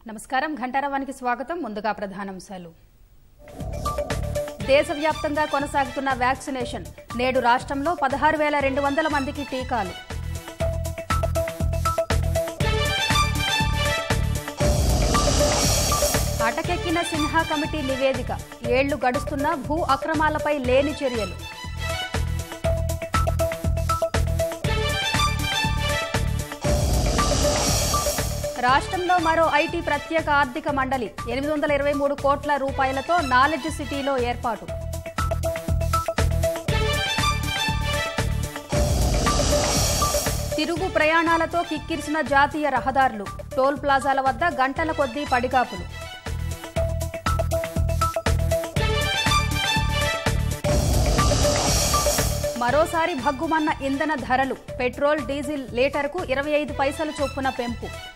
నమస్కారం ఘంటారవానికి స్వాగతం ముందుగా ప్రధానాంశాలు దేశవ్యాప్తంగా కొనసాగుతున్న వ్యాక్సినేషన్ నేడు రాష్ట్రంలో పదహారు వేల రెండు వందల మందికి టీకాలు అటకెక్కిన సిన్హా కమిటీ నివేదిక ఏళ్లు గడుస్తున్న భూ అక్రమాలపై లేని చర్యలు రాష్ట్రంలో మరో ఐటీ ప్రత్యేక ఆర్థిక మండలి ఎనిమిది వందల ఇరవై మూడు కోట్ల రూపాయలతో నాలెడ్జ్ సిటీలో ఏర్పాటు తిరుగు ప్రయాణాలతో కిక్కిరిసిన జాతీయ రహదారులు టోల్ ప్లాజాల వద్ద గంటల కొద్దీ పడిగాపులు మరోసారి భగ్గుమన్న ఇంధన ధరలు పెట్రోల్ డీజిల్ లీటరుకు ఇరవై ఐదు పైసలు చొప్పున పెంపు